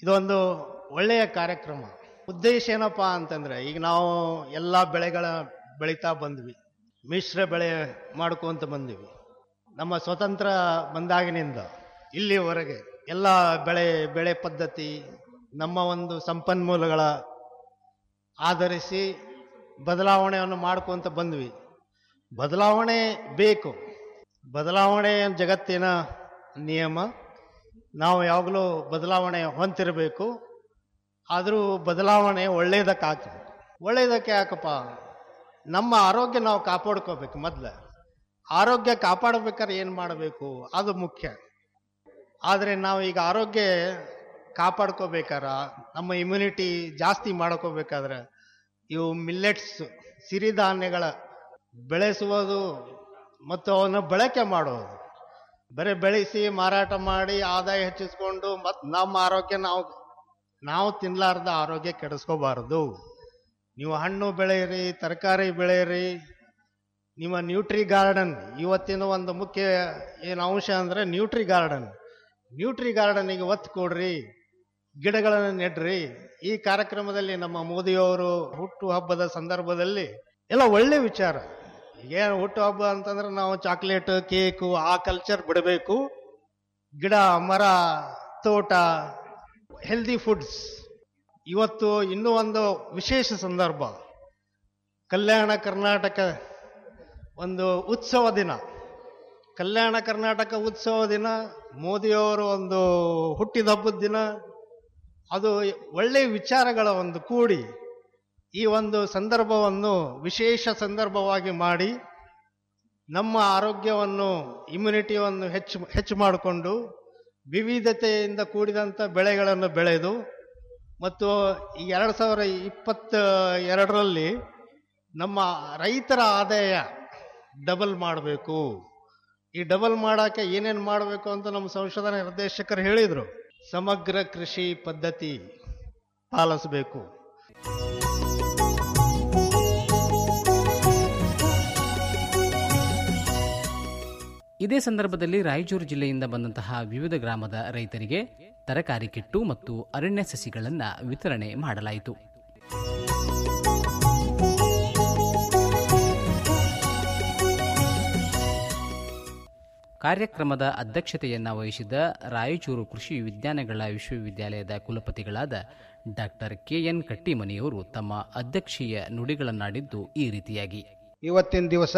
ಇದೊಂದು ಒಳ್ಳೆಯ ಕಾರ್ಯಕ್ರಮ ಉದ್ದೇಶ ಏನಪ್ಪಾ ಅಂತಂದ್ರೆ ಈಗ ನಾವು ಎಲ್ಲ ಬೆಳೆಗಳ ಬೆಳೀತಾ ಬಂದ್ವಿ ಮಿಶ್ರ ಬೆಳೆ ಮಾಡ್ಕೊಂತ ಬಂದ್ವಿ ನಮ್ಮ ಸ್ವತಂತ್ರ ಬಂದಾಗಿನಿಂದ ಇಲ್ಲಿವರೆಗೆ ಎಲ್ಲ ಬೆಳೆ ಬೆಳೆ ಪದ್ಧತಿ ನಮ್ಮ ಒಂದು ಸಂಪನ್ಮೂಲಗಳ ಆಧರಿಸಿ ಬದಲಾವಣೆಯನ್ನು ಮಾಡ್ಕೊಂತ ಬಂದ್ವಿ ಬದಲಾವಣೆ ಬೇಕು ಬದಲಾವಣೆ ಜಗತ್ತಿನ ನಿಯಮ ನಾವು ಯಾವಾಗಲೂ ಬದಲಾವಣೆ ಹೊಂತಿರಬೇಕು ಆದರೂ ಬದಲಾವಣೆ ಒಳ್ಳೇದಕ್ಕಾಗ್ತದೆ ಒಳ್ಳೇದಕ್ಕೆ ಯಾಕಪ್ಪ ನಮ್ಮ ಆರೋಗ್ಯ ನಾವು ಕಾಪಾಡ್ಕೋಬೇಕು ಮೊದಲು ಆರೋಗ್ಯ ಕಾಪಾಡಬೇಕಾದ್ರೆ ಏನು ಮಾಡಬೇಕು ಅದು ಮುಖ್ಯ ಆದರೆ ನಾವು ಈಗ ಆರೋಗ್ಯ ಕಾಪಾಡ್ಕೋಬೇಕಾರ ನಮ್ಮ ಇಮ್ಯುನಿಟಿ ಜಾಸ್ತಿ ಮಾಡ್ಕೋಬೇಕಾದ್ರೆ ಇವು ಮಿಲ್ಲೆಟ್ಸ್ ಸಿರಿಧಾನ್ಯಗಳ ಬೆಳೆಸುವುದು ಮತ್ತು ಅವನ್ನ ಬಳಕೆ ಮಾಡೋದು ಬರೀ ಬೆಳೆಸಿ ಮಾರಾಟ ಮಾಡಿ ಆದಾಯ ಹೆಚ್ಚಿಸ್ಕೊಂಡು ಮತ್ತು ನಮ್ಮ ಆರೋಗ್ಯ ನಾವು ನಾವು ತಿನ್ಲಾರ್ದ ಆರೋಗ್ಯ ಕೆಡಿಸ್ಕೋಬಾರದು ನೀವು ಹಣ್ಣು ಬೆಳೆಯಿರಿ ತರಕಾರಿ ಬೆಳೆಯಿರಿ ನಿಮ್ಮ ನ್ಯೂಟ್ರಿ ಗಾರ್ಡನ್ ಇವತ್ತಿನ ಒಂದು ಮುಖ್ಯ ಏನು ಅಂಶ ಅಂದರೆ ನ್ಯೂಟ್ರಿ ಗಾರ್ಡನ್ ನ್ಯೂಟ್ರಿ ಗಾರ್ಡನಿಗೆ ಒತ್ತು ಕೊಡ್ರಿ ಗಿಡಗಳನ್ನು ನೆಡ್ರಿ ಈ ಕಾರ್ಯಕ್ರಮದಲ್ಲಿ ನಮ್ಮ ಮೋದಿಯವರು ಹುಟ್ಟು ಹಬ್ಬದ ಸಂದರ್ಭದಲ್ಲಿ ಎಲ್ಲ ಒಳ್ಳೆ ವಿಚಾರ ಏನು ಹುಟ್ಟು ಹಬ್ಬ ಅಂತಂದ್ರೆ ನಾವು ಚಾಕ್ಲೇಟ್ ಕೇಕು ಆ ಕಲ್ಚರ್ ಬಿಡಬೇಕು ಗಿಡ ಮರ ತೋಟ ಹೆಲ್ದಿ ಫುಡ್ಸ್ ಇವತ್ತು ಇನ್ನೂ ಒಂದು ವಿಶೇಷ ಸಂದರ್ಭ ಕಲ್ಯಾಣ ಕರ್ನಾಟಕ ಒಂದು ಉತ್ಸವ ದಿನ ಕಲ್ಯಾಣ ಕರ್ನಾಟಕ ಉತ್ಸವ ದಿನ ಮೋದಿಯವರು ಒಂದು ಹುಟ್ಟಿದ ಹಬ್ಬದ ದಿನ ಅದು ಒಳ್ಳೆಯ ವಿಚಾರಗಳ ಒಂದು ಕೂಡಿ ಈ ಒಂದು ಸಂದರ್ಭವನ್ನು ವಿಶೇಷ ಸಂದರ್ಭವಾಗಿ ಮಾಡಿ ನಮ್ಮ ಆರೋಗ್ಯವನ್ನು ಇಮ್ಯುನಿಟಿಯನ್ನು ಹೆಚ್ಚು ಹೆಚ್ಚು ಮಾಡಿಕೊಂಡು ವಿವಿಧತೆಯಿಂದ ಕೂಡಿದಂಥ ಬೆಳೆಗಳನ್ನು ಬೆಳೆದು ಮತ್ತು ಈ ಎರಡು ಸಾವಿರ ಇಪ್ಪತ್ತ ಎರಡರಲ್ಲಿ ನಮ್ಮ ರೈತರ ಆದಾಯ ಡಬಲ್ ಮಾಡಬೇಕು ಈ ಡಬಲ್ ಮಾಡೋಕ್ಕೆ ಏನೇನು ಮಾಡಬೇಕು ಅಂತ ನಮ್ಮ ಸಂಶೋಧನಾ ನಿರ್ದೇಶಕರು ಹೇಳಿದರು ಸಮಗ್ರ ಕೃಷಿ ಪದ್ಧತಿ ಪಾಲಿಸಬೇಕು ಇದೇ ಸಂದರ್ಭದಲ್ಲಿ ರಾಯಚೂರು ಜಿಲ್ಲೆಯಿಂದ ಬಂದಂತಹ ವಿವಿಧ ಗ್ರಾಮದ ರೈತರಿಗೆ ತರಕಾರಿ ಕಿಟ್ಟು ಮತ್ತು ಅರಣ್ಯ ಸಸಿಗಳನ್ನು ವಿತರಣೆ ಮಾಡಲಾಯಿತು ಕಾರ್ಯಕ್ರಮದ ಅಧ್ಯಕ್ಷತೆಯನ್ನ ವಹಿಸಿದ ರಾಯಚೂರು ಕೃಷಿ ವಿಜ್ಞಾನಗಳ ವಿಶ್ವವಿದ್ಯಾಲಯದ ಕುಲಪತಿಗಳಾದ ಡಾಕ್ಟರ್ ಕೆಎನ್ ಕಟ್ಟಿಮನಿಯವರು ತಮ್ಮ ಅಧ್ಯಕ್ಷೀಯ ನುಡಿಗಳನ್ನಾಡಿದ್ದು ಈ ರೀತಿಯಾಗಿ ಇವತ್ತಿನ ದಿವಸ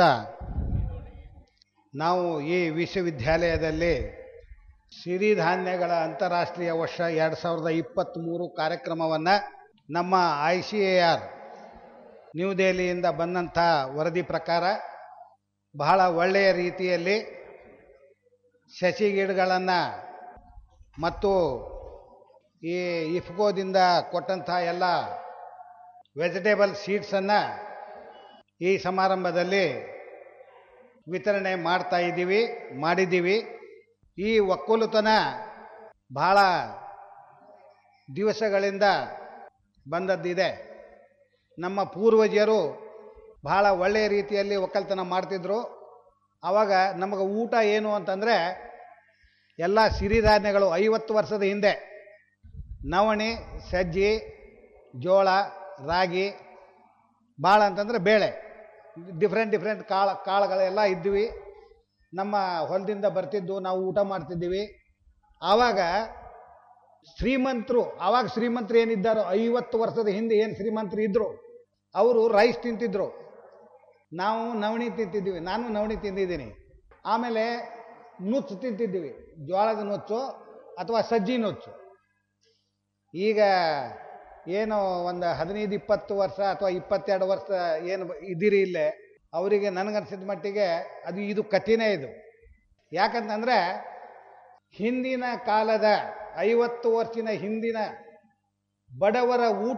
ನಾವು ಈ ವಿಶ್ವವಿದ್ಯಾಲಯದಲ್ಲಿ ಸಿರಿಧಾನ್ಯಗಳ ಅಂತಾರಾಷ್ಟ್ರೀಯ ವರ್ಷ ಎರಡು ಸಾವಿರದ ಇಪ್ಪತ್ತ್ಮೂರು ಕಾರ್ಯಕ್ರಮವನ್ನು ನಮ್ಮ I C A R New ದೆಹಲಿಯಿಂದ ಬಂದಂಥ ವರದಿ ಪ್ರಕಾರ ಬಹಳ ಒಳ್ಳೆಯ ರೀತಿಯಲ್ಲಿ ಸಸಿ ಗಿಡಗಳನ್ನು ಮತ್ತು ಈ ಇಫ್ಕೋದಿಂದ ಕೊಟ್ಟಂಥ ಎಲ್ಲ ವೆಜಿಟೇಬಲ್ ಸೀಡ್ಸನ್ನು ಈ ಸಮಾರಂಭದಲ್ಲಿ ವಿತರಣೆ ಮಾಡ್ತಾ ಇದ್ದೀವಿ ಮಾಡಿದ್ದೀವಿ ಈ ಒಕ್ಕಲುತನ ಬಹಳ ದಿವಸಗಳಿಂದ ಬಂದದ್ದಿದೆ ನಮ್ಮ ಪೂರ್ವಜರು ಬಹಳ ಒಳ್ಳೆಯ ರೀತಿಯಲ್ಲಿ ಒಕ್ಕಲ್ತನ ಮಾಡ್ತಿದ್ರು ಆವಾಗ ನಮಗೆ ಊಟ ಏನು ಅಂತಂದರೆ ಎಲ್ಲ ಸಿರಿಧಾನ್ಯಗಳು ಐವತ್ತು ವರ್ಷದ ಹಿಂದೆ ನವಣಿ ಸಜ್ಜಿ ಜೋಳ ರಾಗಿ ಭಾಳ ಅಂತಂದರೆ ಬೇಳೆ ಡಿಫ್ರೆಂಟ್ ಡಿಫ್ರೆಂಟ್ ಕಾಳು ಕಾಳುಗಳೆಲ್ಲ ಇದ್ವಿ ನಮ್ಮ ಹೊಲದಿಂದ ಬರ್ತಿದ್ದು ನಾವು ಊಟ ಮಾಡ್ತಿದ್ದೀವಿ ಆವಾಗ ಶ್ರೀಮಂತರು ಆವಾಗ ಶ್ರೀಮಂತರು ಏನಿದ್ದಾರೋ ಐವತ್ತು ವರ್ಷದ ಹಿಂದೆ ಏನು ಶ್ರೀಮಂತರು ಇದ್ದರು ಅವರು ರೈಸ್ ತಿಂತಿದ್ರು ನಾವು ನವಣಿ ತಿಂತಿದ್ದೀವಿ ನಾನು ನವಣಿ ತಿಂದಿದ್ದೀನಿ ಆಮೇಲೆ ನುಚ್ಚು ತಿಂತಿದ್ದೀವಿ ಜೋಳದ ನುಚ್ಚು ಅಥವಾ ಸಜ್ಜಿ ನುಚ್ಚು ಈಗ ಏನು ಒಂದು ಹದಿನೈದು ಇಪ್ಪತ್ತು ವರ್ಷ ಅಥವಾ ಇಪ್ಪತ್ತೆರಡು ವರ್ಷ ಏನು ಇದ್ದೀರಿ ಇಲ್ಲೇ ಅವರಿಗೆ ನನಗನ್ಸಿದ ಮಟ್ಟಿಗೆ ಅದು ಇದು ಕಠಿಣ ಇದು ಯಾಕಂತಂದರೆ ಹಿಂದಿನ ಕಾಲದ ಐವತ್ತು ವರ್ಷಿನ ಹಿಂದಿನ ಬಡವರ ಊಟ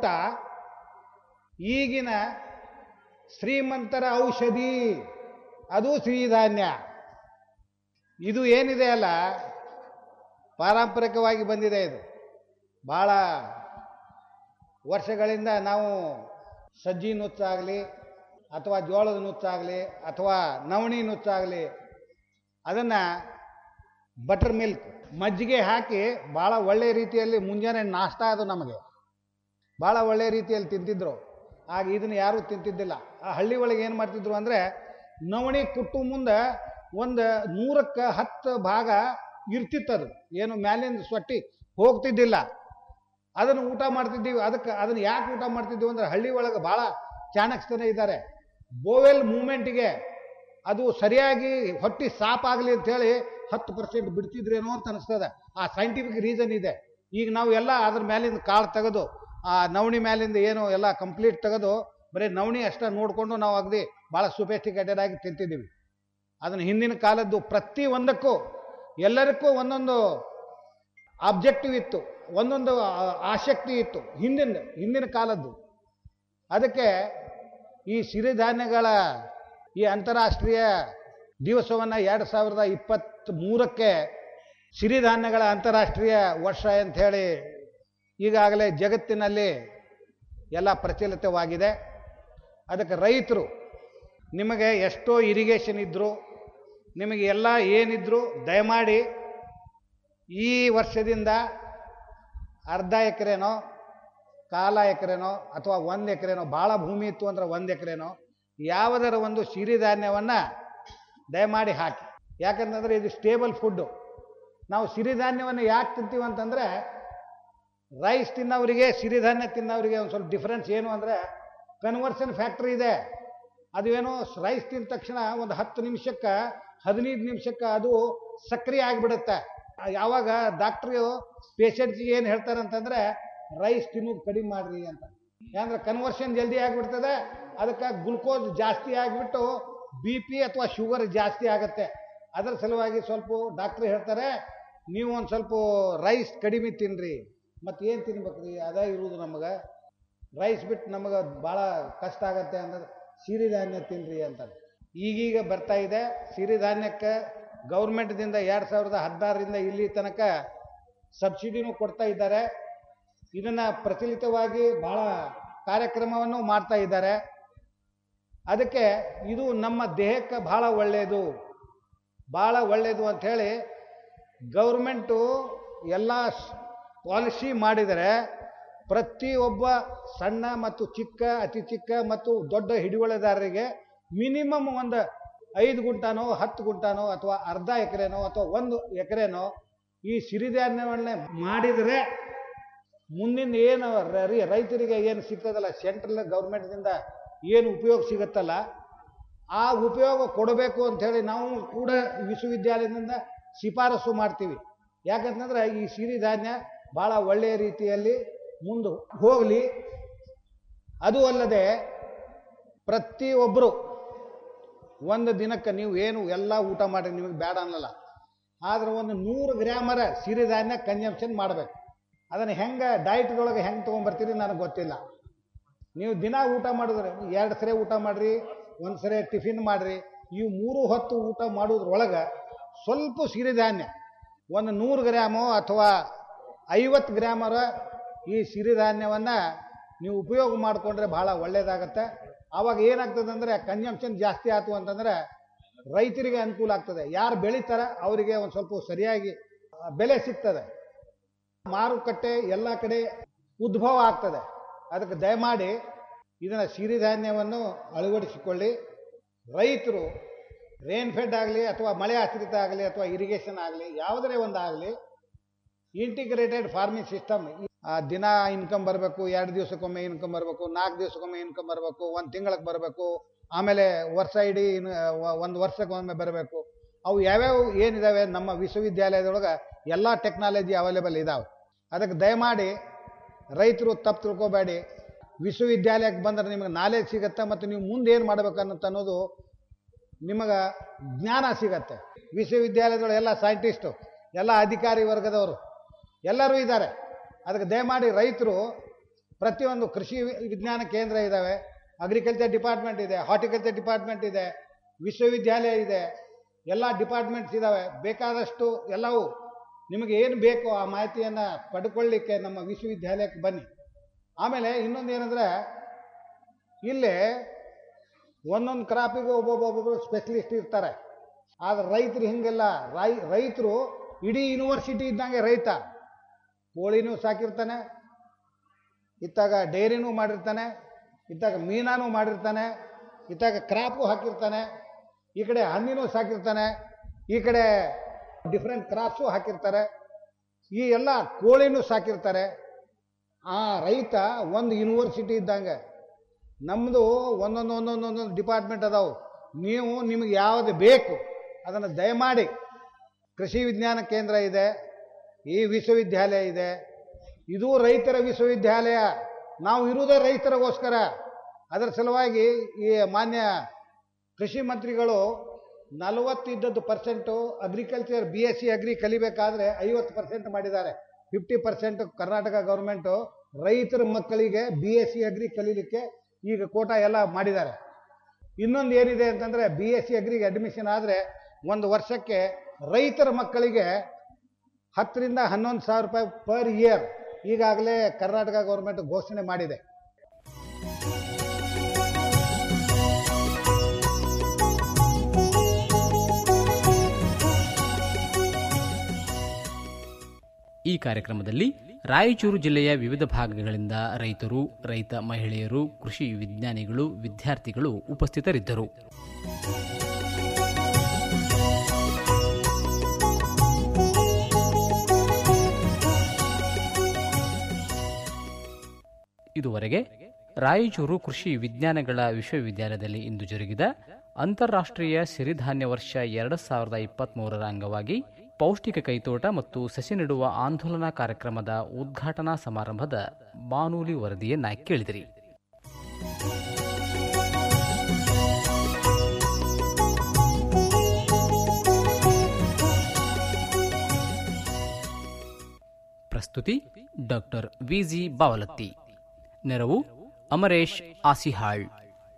ಈಗಿನ ಶ್ರೀಮಂತರ ಔಷಧಿ ಅದು ಸಿರಿಧಾನ್ಯ ಇದು ಏನಿದೆ ಅಲ್ಲ ಪಾರಂಪರಿಕವಾಗಿ ಬಂದಿದೆ ಇದು ಭಾಳ ವರ್ಷಗಳಿಂದ ನಾವು ಸಜ್ಜಿ ನುಚ್ಚಾಗಲಿ ಅಥವಾ ಜೋಳದ ನುಚ್ಚಾಗಲಿ ಅಥವಾ ನವಣಿ ನುಚ್ಚಾಗಲಿ ಅದನ್ನು ಬಟರ್ ಮಿಲ್ಕ್ ಮಜ್ಜಿಗೆ ಹಾಕಿ ಭಾಳ ಒಳ್ಳೆಯ ರೀತಿಯಲ್ಲಿ ಮುಂಜಾನೆ ನಾಷ್ಟ ಅದು ನಮಗೆ ಭಾಳ ಒಳ್ಳೆಯ ರೀತಿಯಲ್ಲಿ ತಿಂತಿದ್ರು ಆಗ ಇದನ್ನು ಯಾರೂ ತಿಂತಿದ್ದಿಲ್ಲ ಆ ಹಳ್ಳಿ ಒಳಗೆ ಏನು ಮಾಡ್ತಿದ್ರು ಅಂದರೆ ನವಣಿ ಕುಟ್ಟು ಮುಂದೆ ಒಂದು ನೂರಕ್ಕೆ ಹತ್ತು ಭಾಗ ಇರ್ತಿತ್ತದು ಏನು ಮ್ಯಾಲಿಂದ ಸೊಟ್ಟಿ ಹೋಗ್ತಿದ್ದಿಲ್ಲ ಅದನ್ನು ಊಟ ಮಾಡ್ತಿದ್ದೀವಿ ಅದಕ್ಕೆ ಅದನ್ನು ಯಾಕೆ ಊಟ ಮಾಡ್ತಿದ್ದೀವಿ ಅಂದ್ರೆ ಹಳ್ಳಿ ಒಳಗೆ ಭಾಳ ಚಾಣಕ್ಯತನ ಇದ್ದಾರೆ ಬೋವೆಲ್ ಮೂಮೆಂಟಿಗೆ ಅದು ಸರಿಯಾಗಿ ಹೊಟ್ಟಿ ಸಾಪ್ ಆಗಲಿ ಅಂತೇಳಿ ಹತ್ತು ಪರ್ಸೆಂಟ್ ಬಿಡ್ತಿದ್ರೇನೋ ಅಂತ ಅನಿಸ್ತದೆ ಆ ಸೈಂಟಿಫಿಕ್ ರೀಸನ್ ಇದೆ ಈಗ ನಾವು ಎಲ್ಲ ಅದ್ರ ಮೇಲಿಂದ ಕಾಳು ತೆಗೆದು ಆ ನವಣಿ ಮೇಲಿಂದ ಏನು ಎಲ್ಲ ಕಂಪ್ಲೀಟ್ ತೆಗೆದು ಬರೀ ನವಣಿ ಅಷ್ಟೇ ನೋಡಿಕೊಂಡು ನಾವು ಅಗದಿ ಭಾಳ ಸುಫೆಸ್ಟಿಕೇಟೆಡ್ ಆಗಿ ತಿಂತಿದ್ದೀವಿ ಅದನ್ನು ಹಿಂದಿನ ಕಾಲದ್ದು ಪ್ರತಿ ಒಂದಕ್ಕೂ ಎಲ್ಲರಿಗೂ ಒಂದೊಂದು ಆಬ್ಜೆಕ್ಟಿವ್ ಇತ್ತು ಒಂದೊಂದು ಆ- ಆಸಕ್ತಿ ಇತ್ತು ಹಿಂದಿನ ಹಿಂದಿನ ಕಾಲದ್ದು ಅದಕ್ಕೆ ಈ ಸಿರಿಧಾನ್ಯಗಳ ಈ ಅಂತಾರಾಷ್ಟ್ರೀಯ ದಿವಸವನ್ನು ಎರಡು ಸಾವಿರದ ಇಪ್ಪತ್ತ್ ಮೂರಕ್ಕೆ ಸಿರಿಧಾನ್ಯಗಳ ಅಂತಾರಾಷ್ಟ್ರೀಯ ವರ್ಷ ಅಂತ ಹೇಳಿ ಈಗಾಗಲೇ ಜಗತ್ತಿನಲ್ಲಿ ಎಲ್ಲ ಪ್ರಚಲಿತವಾಗಿದೆ ಅದಕ್ಕೆ ರೈತರು ನಿಮಗೆ ಎಷ್ಟೋ ಇರಿಗೇಷನ್ ಇದ್ದರು ನಿಮಗೆ ಎಲ್ಲ ಏನಿದ್ರು ದಯಮಾಡಿ ಈ ವರ್ಷದಿಂದ ಅರ್ಧ ಎಕರೆನೋ ಕಾಲ ಎಕರೆನೋ ಅಥವಾ ಒಂದು ಎಕರೆನೋ ಭಾಳ ಭೂಮಿ ಇತ್ತು ಅಂದ್ರೆ ಒಂದು ಎಕರೆನೋ ಯಾವುದರ ಒಂದು ಸಿರಿಧಾನ್ಯವನ್ನು ದಯಮಾಡಿ ಹಾಕಿ ಯಾಕಂತಂದರೆ ಇದು ಸ್ಟೇಬಲ್ ಫುಡ್ಡು ನಾವು ಸಿರಿಧಾನ್ಯವನ್ನು ಯಾಕೆ ತಿಂತೀವಿ ಅಂತಂದರೆ ರೈಸ್ ತಿನ್ನೋರಿಗೆ ಸಿರಿಧಾನ್ಯ ತಿನ್ನೋರಿಗೆ ಒಂದು ಸ್ವಲ್ಪ ಡಿಫ್ರೆನ್ಸ್ ಏನು ಅಂದರೆ ಕನ್ವರ್ಷನ್ ಫ್ಯಾಕ್ಟ್ರಿ ಇದೆ ಅದು ಏನೋ ರೈಸ್ ತಿಂದ ತಕ್ಷಣ ಒಂದು ಹತ್ತು ನಿಮಿಷಕ್ಕೆ ಹದಿನೈದು ನಿಮಿಷಕ್ಕೆ ಅದು ಸಕ್ರಿಯ ಆಗಿಬಿಡುತ್ತೆ ಯಾವಾಗ ಡಾಕ್ಟ್ರು ಪೇಷಂಟ್ಸಿಗೆ ಏನು ಹೇಳ್ತಾರೆ ಅಂತಂದರೆ ರೈಸ್ ತಿನ್ನೋದು ಕಡಿಮೆ ಮಾಡ್ರಿ ಅಂತ ಯಾಕಂದ್ರೆ ಕನ್ವರ್ಷನ್ ಜಲ್ದಿ ಆಗಿಬಿಡ್ತದೆ ಅದಕ್ಕೆ ಗ್ಲುಕೋಸ್ ಜಾಸ್ತಿ ಆಗಿಬಿಟ್ಟು ಬಿ ಪಿ ಅಥವಾ ಶುಗರ್ ಜಾಸ್ತಿ ಆಗುತ್ತೆ ಅದರ ಸಲುವಾಗಿ ಸ್ವಲ್ಪ ಡಾಕ್ಟ್ರು ಹೇಳ್ತಾರೆ ನೀವು ಒಂದು ಸ್ವಲ್ಪ ರೈಸ್ ಕಡಿಮೆ ತಿನ್ನಿರಿ ಮತ್ತು ಏನು ತಿನ್ಬೇಕ್ರಿ ಅದೇ ಇರುವುದು ನಮಗೆ ರೈಸ್ ಬಿಟ್ಟು ನಮಗೆ ಭಾಳ ಕಷ್ಟ ಆಗತ್ತೆ ಅಂದ್ರೆ ಸಿರಿಧಾನ್ಯ ತಿನ್ನಿರಿ ಅಂತಾರೆ ಈಗೀಗ ಬರ್ತಾ ಇದೆ ಸಿರಿಧಾನ್ಯಕ್ಕೆ ಗೌರ್ಮೆಂಟ್ದಿಂದ ಎರಡು ಸಾವಿರದ ಹದಿನಾರರಿಂದ ಇಲ್ಲಿ ತನಕ ಸಬ್ಸಿಡಿನೂ ಕೊಡ್ತಾ ಇದ್ದಾರೆ ಇದನ್ನು ಪ್ರಚಲಿತವಾಗಿ ಭಾಳ ಕಾರ್ಯಕ್ರಮವನ್ನು ಮಾಡ್ತಾ ಇದ್ದಾರೆ ಅದಕ್ಕೆ ಇದು ನಮ್ಮ ದೇಹಕ್ಕೆ ಭಾಳ ಒಳ್ಳೆಯದು ಭಾಳ ಒಳ್ಳೆಯದು ಅಂಥೇಳಿ ಗೌರ್ಮೆಂಟು ಎಲ್ಲ ಪಾಲಿಸಿ ಮಾಡಿದರೆ ಪ್ರತಿಯೊಬ್ಬ ಸಣ್ಣ ಮತ್ತು ಚಿಕ್ಕ ಅತಿ ಚಿಕ್ಕ ಮತ್ತು ದೊಡ್ಡ ಹಿಡುವಳಿದಾರರಿಗೆ ಮಿನಿಮಮ್ ಒಂದು ಐದು ಗುಂಟಾನೋ ಹತ್ತು ಗುಂಟಾನೋ ಅಥವಾ ಅರ್ಧ ಎಕರೆನೋ ಅಥವಾ ಒಂದು ಎಕರೆನೋ ಈ ಸಿರಿಧಾನ್ಯವನ್ನೇ ಮಾಡಿದರೆ ಮುಂದಿನ ಏನು ರ- ರೈತರಿಗೆ ಏನು ಸಿಗ್ತದಲ್ಲ ಸೆಂಟ್ರಲ್ ಗೌರ್ಮೆಂಟ್ದಿಂದ ಏನು ಉಪಯೋಗ ಸಿಗುತ್ತಲ್ಲ ಆ ಉಪಯೋಗ ಕೊಡಬೇಕು ಅಂಥೇಳಿ ನಾವು ಕೂಡ ವಿಶ್ವವಿದ್ಯಾಲಯದಿಂದ ಶಿಫಾರಸು ಮಾಡ್ತೀವಿ ಯಾಕಂತಂದ್ರೆ ಈ ಸಿರಿಧಾನ್ಯ ಭಾಳ ಒಳ್ಳೆಯ ರೀತಿಯಲ್ಲಿ ಮುಂದೆ ಹೋಗಲಿ ಅದು ಅಲ್ಲದೆ ಪ್ರತಿಯೊಬ್ಬರು ಒಂದು ದಿನಕ್ಕೆ ನೀವು ಏನು ಎಲ್ಲ ಊಟ ಮಾಡಿ ನಿಮಗೆ ಬೇಡ ಅನ್ನಲ್ಲ ಆದ್ರೆ ಒಂದು ನೂರು ಗ್ರಾಮರ ಸಿರಿಧಾನ್ಯ ಕನ್ಸಂಪ್ಷನ್ ಮಾಡಬೇಕು ಅದನ್ನು ಹೆಂಗೆ ಡಯಟ್ದೊಳಗೆ ಹೆಂಗೆ ತೊಗೊಂಬರ್ತೀರಿ ನನಗೆ ಗೊತ್ತಿಲ್ಲ ನೀವು ದಿನ ಊಟ ಮಾಡಿದ್ರೆ ಎರಡು ಸರಿ ಊಟ ಮಾಡಿರಿ ಒಂದು ಸರಿ ಟಿಫಿನ್ ಮಾಡಿರಿ ಇವು ಮೂರು ಹೊತ್ತು ಊಟ ಮಾಡೋದ್ರೊಳಗೆ ಸ್ವಲ್ಪ ಸಿರಿಧಾನ್ಯ ಒಂದು ನೂರು ಗ್ರಾಮು ಅಥವಾ ಐವತ್ತು ಗ್ರಾಮರ ಈ ಸಿರಿಧಾನ್ಯವನ್ನು ನೀವು ಉಪಯೋಗ ಮಾಡಿಕೊಂಡ್ರೆ ಭಾಳ ಒಳ್ಳೆಯದಾಗತ್ತೆ ಆವಾಗ ಏನಾಗ್ತದೆ ಅಂದರೆ ಕನ್ಸಂಪ್ಷನ್ ಜಾಸ್ತಿ ಆಯ್ತು ಅಂತಂದರೆ ರೈತರಿಗೆ ಅನುಕೂಲ ಆಗ್ತದೆ ಯಾರು ಬೆಳೀತಾರೆ ಅವರಿಗೆ ಒಂದು ಸ್ವಲ್ಪ ಸರಿಯಾಗಿ ಆ, ಬೆಲೆ ಸಿಗ್ತದೆ ಮಾರುಕಟ್ಟೆ ಎಲ್ಲ ಕಡೆ ಉದ್ಭವ ಆಗ್ತದೆ ಅದಕ್ಕೆ ದಯಮಾಡಿ ಇದನ್ನು ಸಿರಿಧಾನ್ಯವನ್ನು ಅಳವಡಿಸಿಕೊಳ್ಳಿ ರೈತರು ರೇನ್ ಫೆಡ್ ಆಗಲಿ ಅಥವಾ ಮಳೆ ಆಶ್ರಿತ ಆಗಲಿ ಅಥವಾ ಇರಿಗೇಷನ್ ಆಗಲಿ ಯಾವುದರೇ ಒಂದು ಆಗಲಿ ಇಂಟಿಗ್ರೇಟೆಡ್ ಫಾರ್ಮಿಂಗ್ ಸಿಸ್ಟಮ್ ದಿನ ಇನ್ಕಮ್ ಬರಬೇಕು ಎರಡು ದಿವಸಕ್ಕೊಮ್ಮೆ ಇನ್ಕಮ್ ಬರಬೇಕು ನಾಲ್ಕು ದಿವಸಕ್ಕೊಮ್ಮೆ ಇನ್ಕಮ್ ಬರಬೇಕು ಒಂದು ತಿಂಗಳಿಗೆ ಬರಬೇಕು ಆಮೇಲೆ ವರ್ಷ ಇಡೀ ಇನ್ ಒಂದು ವರ್ಷಕ್ಕೊಮ್ಮೆ ಬರಬೇಕು ಅವು ಯಾವ್ಯಾವ ಏನಿದಾವೆ ನಮ್ಮ ವಿಶ್ವವಿದ್ಯಾಲಯದೊಳಗೆ ಎಲ್ಲ ಟೆಕ್ನಾಲಜಿ ಅವೈಲೇಬಲ್ ಇದಾವೆ ಅದಕ್ಕೆ ದಯಮಾಡಿ ರೈತರು ತಪ್ಪು ತಿಳ್ಕೊಬೇಡಿ ವಿಶ್ವವಿದ್ಯಾಲಯಕ್ಕೆ ಬಂದ್ರೆ ನಿಮಗೆ ನಾಲೆಜ್ ಸಿಗತ್ತೆ ಮತ್ತು ನೀವು ಮುಂದೆ ಏನು ಮಾಡ್ಬೇಕನ್ನೋದು ಅನ್ನೋದು ನಿಮಗೆ ಜ್ಞಾನ ಸಿಗತ್ತೆ ವಿಶ್ವವಿದ್ಯಾಲಯದೊಳಗೆ ಎಲ್ಲ ಸೈಂಟಿಸ್ಟು ಎಲ್ಲ ಅಧಿಕಾರಿ ವರ್ಗದವರು ಎಲ್ಲರೂ ಇದ್ದಾರೆ ಅದಕ್ಕೆ ದಯಮಾಡಿ ರೈತರು ಪ್ರತಿಯೊಂದು ಕೃಷಿ ವಿ- ವಿಜ್ಞಾನ ಕೇಂದ್ರ ಇದ್ದಾವೆ ಅಗ್ರಿಕಲ್ಚರ್ ಡಿಪಾರ್ಟ್ಮೆಂಟ್ ಇದೆ ಹಾರ್ಟಿಕಲ್ಚರ್ ಡಿಪಾರ್ಟ್ಮೆಂಟ್ ಇದೆ ವಿಶ್ವವಿದ್ಯಾಲಯ ಇದೆ ಎಲ್ಲ ಡಿಪಾರ್ಟ್ಮೆಂಟ್ಸ್ ಇದ್ದಾವೆ ಬೇಕಾದಷ್ಟು ಎಲ್ಲವೂ ನಿಮಗೆ ಏನು ಬೇಕೋ ಆ ಮಾಹಿತಿಯನ್ನು ಪಡ್ಕೊಳ್ಳಿಕ್ಕೆ ನಮ್ಮ ವಿಶ್ವವಿದ್ಯಾಲಯಕ್ಕೆ ಬನ್ನಿ ಆಮೇಲೆ ಇನ್ನೊಂದು ಏನಂದರೆ ಇಲ್ಲಿ ಒಂದೊಂದು ಕ್ರಾಪಿಗೂ ಒಬ್ಬೊಬ್ಬೊಬ್ಬೊಬ್ಬರು ಸ್ಪೆಷಲಿಸ್ಟ್ ಇರ್ತಾರೆ ಆದರೆ ರೈತರು ಹಿಂಗೆಲ್ಲ ರೈ ರೈತರು ಇಡೀ ಯೂನಿವರ್ಸಿಟಿ ಇದ್ದಂಗೆ ರೈತ ಕೋಳಿನೂ ಸಾಕಿರ್ತಾನೆ ಇತ್ತಾಗ ಡೈರಿನೂ ಮಾಡಿರ್ತಾನೆ ಇತ್ತಾಗ ಮೀನಾನೂ ಮಾಡಿರ್ತಾನೆ ಇತ್ತಾಗ ಕ್ರಾಪು ಹಾಕಿರ್ತಾನೆ ಈ ಕಡೆ ಹಣ್ಣಿನೂ ಸಾಕಿರ್ತಾನೆ ಈ ಕಡೆ ಡಿಫ್ರೆಂಟ್ ಕ್ರಾಪ್ಸು ಹಾಕಿರ್ತಾರೆ ಈ ಎಲ್ಲ ಕೋಳಿನೂ ಸಾಕಿರ್ತಾರೆ ಆ ರೈತ ಒಂದು ಯೂನಿವರ್ಸಿಟಿ ಇದ್ದಂಗೆ ನಮ್ಮದು ಒಂದೊಂದು ಒಂದೊಂದು ಒಂದೊಂದು ಡಿಪಾರ್ಟ್ಮೆಂಟ್ ಅದಾವು ನೀವು ನಿಮಗೆ ಯಾವುದು ಬೇಕು ಅದನ್ನು ದಯಮಾಡಿ ಕೃಷಿ ವಿಜ್ಞಾನ ಕೇಂದ್ರ ಇದೆ ಈ ವಿಶ್ವವಿದ್ಯಾಲಯ ಇದೆ ಇದು ರೈತರ ವಿಶ್ವವಿದ್ಯಾಲಯ ನಾವು ಇರುವುದೇ ರೈತರಿಗೋಸ್ಕರ ಅದರ ಸಲುವಾಗಿ ಈ ಮಾನ್ಯ ಕೃಷಿ ಮಂತ್ರಿಗಳು ನಲವತ್ತಿದ್ದದ್ದು percent agriculture B S C agri ಕಲಿಬೇಕಾದ್ರೆ ಐವತ್ತು ಪರ್ಸೆಂಟ್ ಮಾಡಿದ್ದಾರೆ ಫಿಫ್ಟಿ ಪರ್ಸೆಂಟ್ ಕರ್ನಾಟಕ ಗೌರ್ಮೆಂಟು ರೈತರ ಮಕ್ಕಳಿಗೆ ಬಿ ಎಸ್ ಸಿ ಅಗ್ರಿ ಕಲೀಲಿಕ್ಕೆ ಈಗ ಕೋಟಾ ಎಲ್ಲ ಮಾಡಿದ್ದಾರೆ ಇನ್ನೊಂದು ಏನಿದೆ ಅಂತಂದರೆ ಬಿ ಎಸ್ ಸಿ ಅಗ್ರಿಗೆ ಅಡ್ಮಿಷನ್ ಆದರೆ ಒಂದು ವರ್ಷಕ್ಕೆ ರೈತರ ಮಕ್ಕಳಿಗೆ ಹತ್ತರಿಂದ ಹನ್ನೊಂದು ಸಾವಿರ ರೂಪಾಯಿ ಪರ್ ಇಯರ್ ಈಗಾಗಲೇ ಕರ್ನಾಟಕ ಗೌರ್ಮೆಂಟ್ ಘೋಷಣೆ ಮಾಡಿದೆ ಈ ಕಾರ್ಯಕ್ರಮದಲ್ಲಿ ರಾಯಚೂರು ಜಿಲ್ಲೆಯ ವಿವಿಧ ಭಾಗಗಳಿಂದ ರೈತರು ರೈತ ಮಹಿಳೆಯರು ಕೃಷಿ ವಿಜ್ಞಾನಿಗಳು ವಿದ್ಯಾರ್ಥಿಗಳು ಉಪಸ್ಥಿತರಿದ್ದರು ಇದುವರೆಗೆ ರಾಯಚೂರು ಕೃಷಿ ವಿಜ್ಞಾನಗಳ ವಿಶ್ವವಿದ್ಯಾಲಯದಲ್ಲಿ ಇಂದು ಜರುಗಿದ ಅಂತಾರಾಷ್ಟ್ರೀಯ ಸಿರಿಧಾನ್ಯ ವರ್ಷ ಎರಡು ಸಾವಿರದ ಇಪ್ಪತ್ತ್ಮೂರರ ಅಂಗವಾಗಿ ಪೌಷ್ಟಿಕ ಕೈತೋಟ ಮತ್ತು ಸಸಿ ನೆಡುವ ಆಂದೋಲನ ಕಾರ್ಯಕ್ರಮದ ಉದ್ಘಾಟನಾ ಸಮಾರಂಭದ ಬಾನೂಲಿ ವರದಿಯನ್ನ ಕೇಳಿದಿರಿ ಪ್ರಸ್ತುತಿ ಡಾಕ್ಟರ್ ವಿಜಿ ಬಾವಲತ್ತಿ ನೆರವು ಅಮರೇಶ್ ಆಸಿಹಾಳ್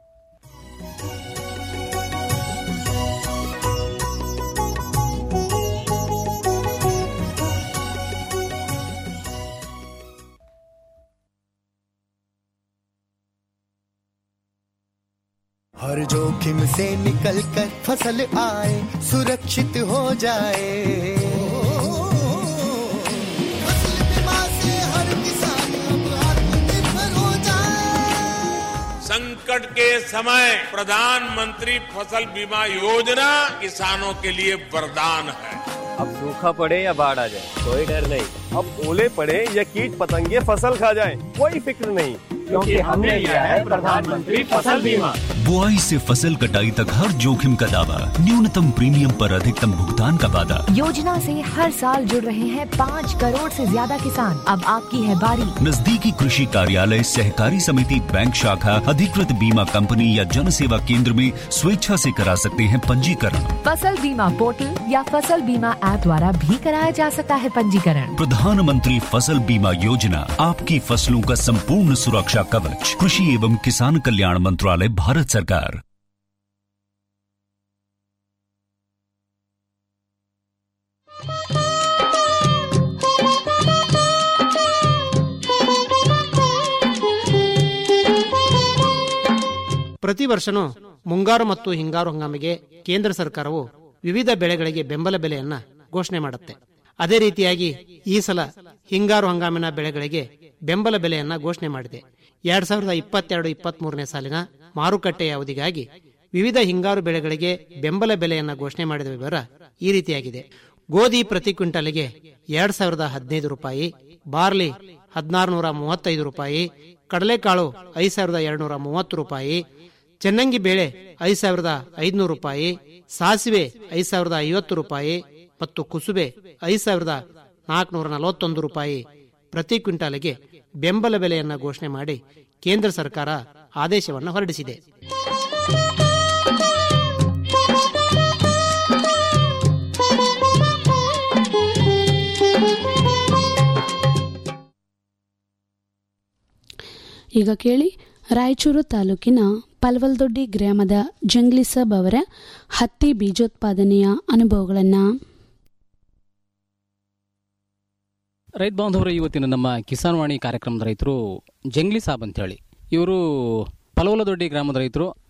हर जोखिम से निकल कर फसल आए सुरक्षित हो जाए फसल बीमा से हर किसान अब आत्मनिर्भर हो जाए संकट के समय प्रधानमंत्री फसल बीमा योजना किसानों के लिए वरदान है अब सूखा पड़े या बाढ़ आ जाए कोई डर नहीं अब ओले पड़े या कीट पतंगे फसल खा जाए कोई फिक्र नहीं क्योंकि हमने लिया है प्रधानमंत्री फसल बीमा बुआई से फसल कटाई तक हर जोखिम का दावा न्यूनतम प्रीमियम पर अधिकतम भुगतान का वादा योजना से हर साल जुड़ रहे हैं पाँच करोड़ से ज्यादा किसान अब आपकी है बारी नजदीकी कृषि कार्यालय सहकारी समिति बैंक शाखा अधिकृत बीमा कंपनी या जन सेवा केंद्र में स्वेच्छा से करा सकते हैं पंजीकरण फसल बीमा पोर्टल या फसल बीमा ऐप द्वारा भी कराया जा सकता है पंजीकरण प्रधानमंत्री फसल बीमा योजना आपकी फसलों का संपूर्ण सुरक्षा कवच कृषि एवं किसान कल्याण मंत्रालय भारत सरकार ಪ್ರತಿ ವರ್ಷನೂ ಮುಂಗಾರು ಮತ್ತು ಹಿಂಗಾರು ಹಂಗಾಮಿಗೆ ಕೇಂದ್ರ ಸರ್ಕಾರವು ವಿವಿಧ ಬೆಳೆಗಳಿಗೆ ಬೆಂಬಲ ಬೆಲೆಯನ್ನ ಘೋಷಣೆ ಮಾಡುತ್ತೆ ಅದೇ ರೀತಿಯಾಗಿ ಈ ಸಲ ಹಿಂಗಾರು ಹಂಗಾಮಿನ ಬೆಳೆಗಳಿಗೆ ಬೆಂಬಲ ಬೆಲೆಯನ್ನ ಘೋಷಣೆ ಮಾಡಿದೆ ಎರಡ್ ಸಾವಿರದ ಇಪ್ಪತ್ತೆರಡು ಇಪ್ಪತ್ತ್ ಮೂರನೇ ಸಾಲಿನ ಮಾರುಕಟ್ಟೆಯ ಅವಧಿಗಾಗಿ ವಿವಿಧ ಹಿಂಗಾರು ಬೆಳೆಗಳಿಗೆ ಬೆಂಬಲ ಬೆಲೆಯನ್ನ ಘೋಷಣೆ ಮಾಡಿದ ವಿವರ ಈ ರೀತಿಯಾಗಿದೆ ಗೋಧಿ ಪ್ರತಿ ಕ್ವಿಂಟಲ್ಗೆ ಎರಡ್ ಸಾವಿರದ ಹದಿನೈದು ರೂಪಾಯಿ ಬಾರ್ಲಿ ಹದಿನಾರು ನೂರ ಮೂವತ್ತೈದು ರೂಪಾಯಿ ಕಡಲೆಕಾಳು ಐದು ಸಾವಿರದ ಎರಡ್ನೂರ ಮೂವತ್ತು ರೂಪಾಯಿ ಚೆನ್ನಂಗಿ ಬೇಳೆ ಐದು ಸಾವಿರದ ಐದುನೂರು ರೂಪಾಯಿ ಸಾಸಿವೆ ಐದು ಸಾವಿರದ ಐವತ್ತು ರೂಪಾಯಿ ಮತ್ತು ಕುಸುಬೆ ಐದು ಸಾವಿರದ ನಾಲ್ಕುನೂರ ನಲವತ್ತೊಂದು ರೂಪಾಯಿ ಪ್ರತಿ ಕ್ವಿಂಟಾಲಿಗೆ ಬೆಂಬಲ ಬೆಲೆಯನ್ನ ಘೋಷಣೆ ಮಾಡಿ ಕೇಂದ್ರ ಸರ್ಕಾರ ಆದೇಶವನ್ನು ಹೊರಡಿಸಿದೆ ಈಗ ಕೇಳಿ ರಾಯಚೂರು ತಾಲೂಕಿನ ಪಲ್ವಲ್ದೊಡ್ಡಿ ಗ್ರಾಮದ ಜಂಗ್ಲಿ ಸಾಬ್ ಅವರ ಹತ್ತಿ ಬೀಜೋತ್ಪಾದನೆಯ ಅನುಭವಗಳನ್ನು ರೈತ ಬಾಂಧವರು ಇವತ್ತಿನ ನಮ್ಮ ಕಿಸಾನ್ ವಾಣಿ ಕಾರ್ಯಕ್ರಮದ ರೈತರು ಜಂಗ್ಲಿ ಸಾಬ್ ಅಂತೇಳಿ ಇವರು ಪಲವಲದೊಡ್ಡಿ ಗ್ರಾಮದ ರೈತರು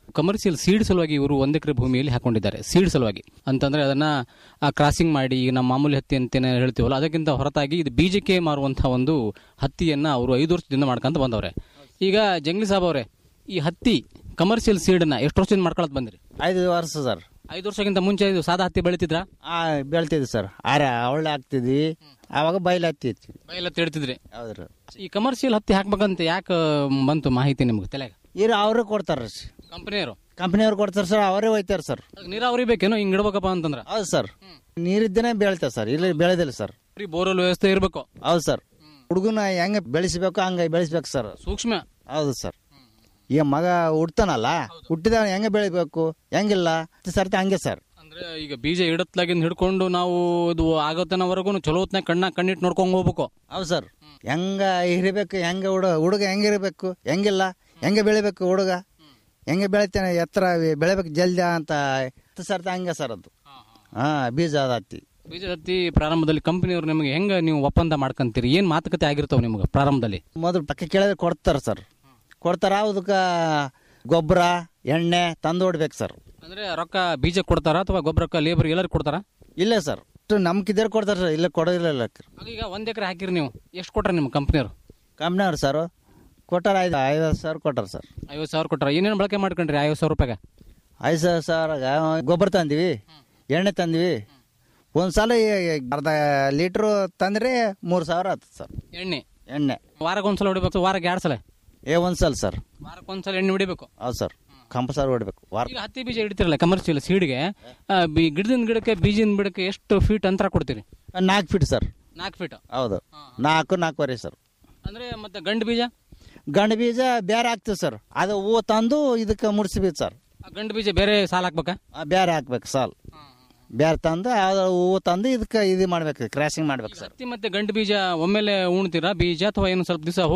ಕಮರ್ಷಿಯಲ್ ಸೀಡ್ ಸಲುವಾಗಿ ಇವರು ಒಂದು ಎಕರೆ ಭೂಮಿಯಲ್ಲಿ ಹಾಕೊಂಡಿದ್ದಾರೆ ಸೀಡ್ ಸಲುವಾಗಿ ಅಂತಂದ್ರೆ ಅದನ್ನ ಕ್ರಾಸಿಂಗ್ ಮಾಡಿ ಈಗ ನಮ್ಮ ಮಾಮೂಲಿ ಹತ್ತಿ ಅಂತೇನೆ ಹೇಳ್ತೀವಲ್ಲ ಅದಕ್ಕಿಂತ ಹೊರತಾಗಿ ಇದು ಬೀಜಕ್ಕೆ ಮಾರುವಂತಹ ಒಂದು ಹತ್ತಿಯನ್ನ ಅವರು ಐದು ವರ್ಷದಿಂದ ಮಾಡ್ಕೊಂತ ಬಂದವ್ರೆ ಈಗ ಜಂಗ್ಲಿ ಸಾಬ್ ಅವರೇ ಈ ಹತ್ತಿ ಕಮರ್ಷಿಯಲ್ ಸೀಡನ್ನ ಎಷ್ಟು ವರ್ಷದಿಂದ ಮಾಡ್ಕೊಳತ್ ಬಂದ್ರಿ ಐದು ವರ್ಷ ಸರ್ ಐದು ವರ್ಷಕ್ಕಿಂತ ಮುಂಚೆ ಇದು ಸಾದಾ ಹತ್ತಿ ಬೆಳಿತಿದ್ರಾ ಆ ಬೆಳ್ತಿದ್ವಿ ಸರ್ ಆರ ಒಳ್ಳೆ ಹಾಕ್ತಿದ್ವಿ ಆವಾಗ ಬಯಲು ಹತ್ತಿತ್ತು ಬೈಲ ತಿಳ್ತಿದ್ರಿ ಹೌದ್ರಿ ಈ ಕಮರ್ಷಿಯಲ್ ಹತ್ತಿ ಹಾಕ್ಬೇಕಂತ ಯಾಕೆ ಬಂತು ಮಾಹಿತಿ ನಿಮ್ಗೆ ತಲೆಗೆ ಇರು ಅವ್ರೇ ಕೊಡ್ತಾರ ಕಂಪನಿಯವರು ಕಂಪ್ನಿಯವ್ರು ಕೊಡ್ತಾರೆ ಸರ್ ಅವರೇ ಒಯ್ತಾರೆ ಸರ್ ನೀರಾವರಿ ಬೇಕೇನೋ ಹಿಂಗ್ ಇಡ್ಬೇಕಪ್ಪ ಅಂತಂದ್ರ ಹೌದು ಸರ್ ನೀರಿದ್ದೇನೆ ಬೆಳಿತಾವ ಸರ್ ಇಲ್ಲಿ ಬೆಳೆದಿಲ್ಲ ಸರ್ ಬೋರ್ವೆಲ್ ವ್ಯವಸ್ಥೆ ಇರಬೇಕು ಹೌದು ಸರ್ ಹುಡುಗನ ಹೆಂಗೆ ಬೆಳೆಸಬೇಕು ಹಂಗೆ ಬೆಳೆಸ್ಬೇಕು ಸರ್ ಸೂಕ್ಷ್ಮ ಹೌದು ಸರ್ ಈಗ ಮಗ ಹುಡ್ತಾನಲ್ಲ ಹುಟ್ಟಿದ ಹೆಂಗೆ ಬೆಳಿಬೇಕು ಹೆಂಗಿಲ್ಲ ಸರ್ತಿ ಹಂಗೆ ಸರ್ ಅಂದ್ರೆ ಈಗ ಬೀಜ ಇಡತ್ಲಾಗಿಂದ ಹಿಡ್ಕೊಂಡು ನಾವು ಇದು ಆಗೋತನವರೆಗೂ ಚಲೋ ಹೊತ್ನಾಗ ಕಣ್ಣ ಕಣ್ಣಿಟ್ಟು ನೋಡ್ಕೊಂಡ್ ಹೋಗ್ಬೇಕು ಹೌದು ಸರ್ ಹೆಂಗ ಇರಬೇಕು ಹೆಂಗೆ ಹುಡುಗ ಹುಡುಗ ಹೆಂಗಿರ್ಬೇಕು ಹೆಂಗಿಲ್ಲ ಹೆಂಗೆ ಬೆಳಿಬೇಕು ಹುಡುಗ ಹೆಂಗೆ ಬೆಳಿತಾನೆ ಎತ್ತರ ಬೆಳಿಬೇಕು ಜಲ್ದಿ ಅಂತ ಸರ್ತಿ ಹಂಗೆ ಸರ್ ಅದು ಹಾ ಬೀಜ ಅದ ಹತ್ತಿ ಬೀಜ ಹತ್ತಿ ಪ್ರಾರಂಭದಲ್ಲಿ ಕಂಪನಿಯವರು ನಿಮಗೆ ಹೆಂಗ ನೀವು ಒಪ್ಪಂದ ಮಾಡ್ಕೊಂತೀರಿ ಏನ್ ಮಾತುಕತೆ ಆಗಿರ್ತಾವ ನಿಮ್ಗೆ ಪ್ರಾರಂಭದಲ್ಲಿ ಮೊದಲು ಪಕ್ಕ ಕೇಳಿದ್ರೆ ಕೊಡ್ತಾರೆ ಸರ್ ಕೊಡ್ತಾರ ಅದಕ್ಕೆ ಗೊಬ್ಬರ ಎಣ್ಣೆ ತಂದು ಹೊಡ್ಬೇಕು ಸರ್ ಅಂದ್ರೆ ರೊಕ್ಕ ಬೀಜ ಕೊಡ್ತಾರ ಅಥವಾ ಗೊಬ್ಬರಕ್ಕ ಲೇಬರ್ ಎಲ್ಲರೂ ಕೊಡ್ತಾರ ಇಲ್ಲ ಸರ್ ನಮ್ಗಿದ್ದಾರೆ ಕೊಡ್ತಾರೆ ಸರ್ ಇಲ್ಲ ಕೊಡೋದಿಲ್ಲ ಈಗ ಒಂದ್ ಎಕರೆ ಹಾಕಿರಿ ನೀವು ಎಷ್ಟು ಕೊಟ್ರ ನಿಮ್ಮ ಕಂಪನಿಯವರು ಕಂಪ್ನಿಯವ್ರು ಸರ್ ಕೊಟ್ಟಾರ ಐದು ಐವತ್ತು ಸಾವಿರ ಕೊಟ್ಟಾರ ಸರ್ ಐವತ್ತು ಸಾವಿರ ಕೊಟ್ರ ಏನೇನು ಬಳಕೆ ಮಾಡ್ಕೊಂಡ್ರಿ ಐವತ್ತು ಸಾವಿರ ರೂಪಾಯಿಗೆ ಐದು ಸಾವಿರ ಸಾವಿರ ಗೊಬ್ಬರ ತಂದಿವಿ ಎಣ್ಣೆ ತಂದಿವಿ ಒಂದು ಸಲ ಈ ಅರ್ಧ ಲೀಟ್ರು ತಂದ್ರೆ ಮೂರು ಸಾವಿರ ಆಯ್ತು ಸರ್ ಎಣ್ಣೆ ಎಣ್ಣೆ ವಾರಕ್ಕೆ ಒಂದ್ಸಲ ಹೊಡಿಬೇಕು ವಾರಕ್ಕೆ ಎರಡು ಸಲ ಏ ಒಂದು ಸಲ ಸರ್ ವಾರಕ್ಕೆ ಒಂದ್ಸಲ ಎಣ್ಣೆ ಹೊಡಿಬೇಕು ಹೌದು ಸರ್ ಕಂಪಲ್ಸರಿ ಹೊಡ್ಬೇಕು ವಾರ ಈಗ ಹತ್ತಿ ಬೀಜ ಇಡ್ತಿರಲ್ಲ ಕಮರ್ಷಿಯಲ್ ಸೀಡ್ಗೆ ಗಿಡದಿಂದ ಗಿಡಕ್ಕೆ ಬೀಜದಿಂದ ಗಿಡಕ್ಕೆ ಎಷ್ಟು ಫೀಟ್ ಅಂತರ ಕೊಡ್ತೀರಿ ನಾಲ್ಕು ಫೀಟ್ ಸರ್ ನಾಲ್ಕು ಫೀಟ್ ಹೌದು ನಾಲ್ಕು ನಾಲ್ಕುವರೆ ಸರ್ ಅಂದ್ರೆ ಮತ್ತೆ ಗಂಡು ಬೀಜ ಗಂಡು ಬೀಜ ಬೇರೆ ಹಾಕ್ತೀವಿ ಸರ್ ಅದು ಹೂವು ತಂದು ಇದಕ್ಕೆ ಮುಡ್ಸಿಬೇಕು ಸರ್ ಆ ಗಂಡು ಬೀಜ ಬೇರೆ ಸಾಲ ಹಾಕ್ಬೇಕಾ ಆ, ಬೇರೆ ಹಾಕ್ಬೇಕು ಸಾಲ್ ಬೇರೆ ತಂದು ಅದು ಹೂವು ತಂದು ಇದಕ್ಕೆ ಇದು ಮಾಡ್ಬೇಕು ಕ್ರಾಸಿಂಗ್ ಮಾಡ್ಬೇಕು ಸರ್ ಹತ್ತಿ ಮತ್ತೆ ಗಂಡು ಬೀಜ ಒಮ್ಮೆಲೆ ಉಣ್ತೀರಾ ಬೀಜ ಅಥವಾ ಏನು ಸ್ವಲ್ಪ ದಿವಸ